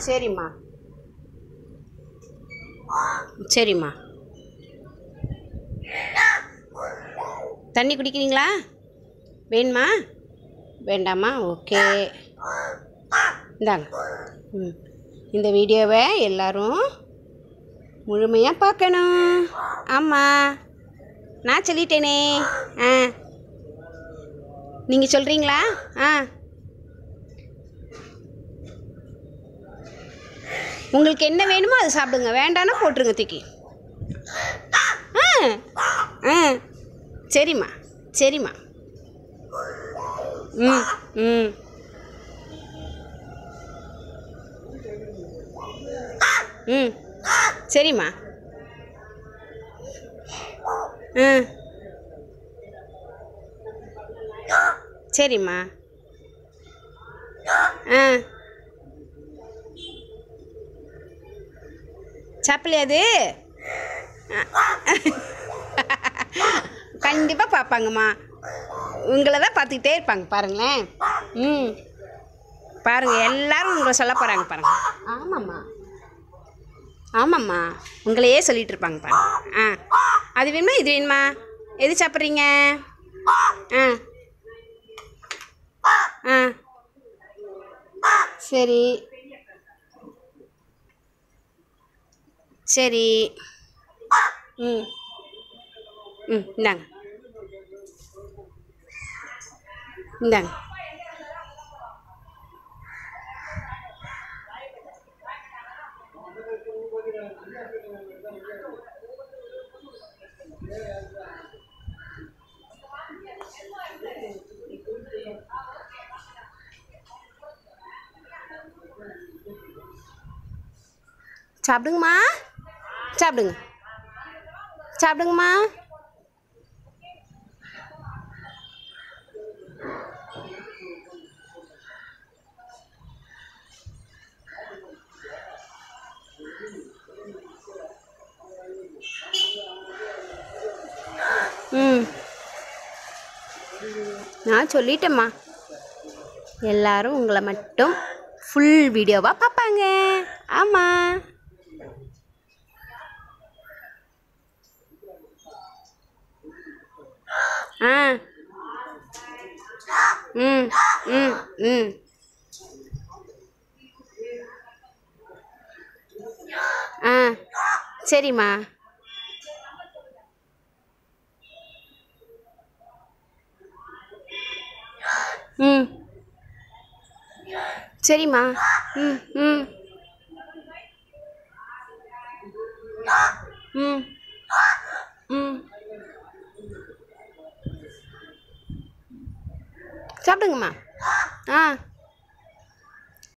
சரிம்மா சரிம்மா தண்ணி குடிக்கிறீங்களா வேணுமா வேண்டாமா ஓகே இந்தாங்க ம் இந்த வீடியோவை எல்லாரும் முழுமையாக பார்க்கணும் ஆமாம் நான் சொல்லிட்டேனே ஆ நீங்கள் சொல்கிறீங்களா ஆ உங்களுக்கு என்ன வேணுமோ அதை சாப்பிடுங்க வேண்டான்னா போட்டுருங்க தூக்கி ஆ ஆ சரிம்மா சரிம்மா ம் ம் ம் சரிம்மா ஆ சரிம்மா ஆ சாப்பிடலையா அது கண்டிப்பாக பார்ப்பாங்கம்மா உங்களை தான் பார்த்துக்கிட்டே இருப்பாங்க பாருங்களேன் ம் பாருங்கள் எல்லாரும் உங்களை சொல்ல போகிறாங்க பாருங்க ஆமாம்மா ஆமாம்மா உங்களையே சொல்லிட்டு இருப்பாங்க பாருங்க ஆ அது வேணுமா இது வேணுமா எது சாப்பிட்றீங்க ஆ ஆ சரி சரி ம் ம் இந்தாங்க இந்தாங்க சாப்பிடுங்கம்மா சாப்பிடுங்க சாப்பிடுங்கம்மா ம் நான் சொல்லிட்டேம்மா எல்லாரும் உங்களை மட்டும் ஃபுல் வீடியோவாக பார்ப்பாங்க ஆமாம் ஆ ம் ம் ம் ஆ சரிம்மா ம் சரிம்மா ம் ம் ம் ம் சாப்பிடுங்கம்மா ஆ